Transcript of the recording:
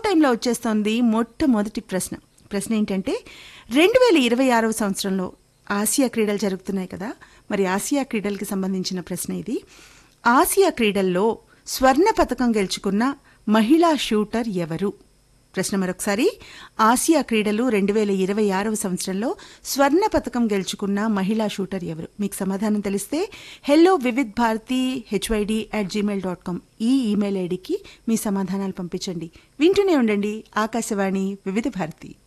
టైంలో వచ్చేస్తోంది మొట్టమొదటి ప్రశ్న ప్రశ్న ఏంటంటే రెండు వేల ఇరవై ఆరవ సంవత్సరంలో ఆసియా క్రీడలు జరుగుతున్నాయి కదా మరి ఆసియా క్రీడలకి సంబంధించిన ప్రశ్న ఇది ఆసియా క్రీడల్లో స్వర్ణ పథకం గెలుచుకున్న మహిళా షూటర్ ఎవరు ప్రశ్న మరొకసారి ఆసియా క్రీడలు రెండు వేల ఇరవై ఆరవ సంవత్సరంలో స్వర్ణ పథకం గెలుచుకున్న మహిళా షూటర్ ఎవరు మీకు సమాధానం తెలిస్తే hello Vividh Bharati HYD at Gmail dot com ఈ ఈమెయిల్ ఐడికి మీ సమాధానాలు పంపించండి వింటూనే ఉండండి ఆకాశవాణి వివిధ భారతి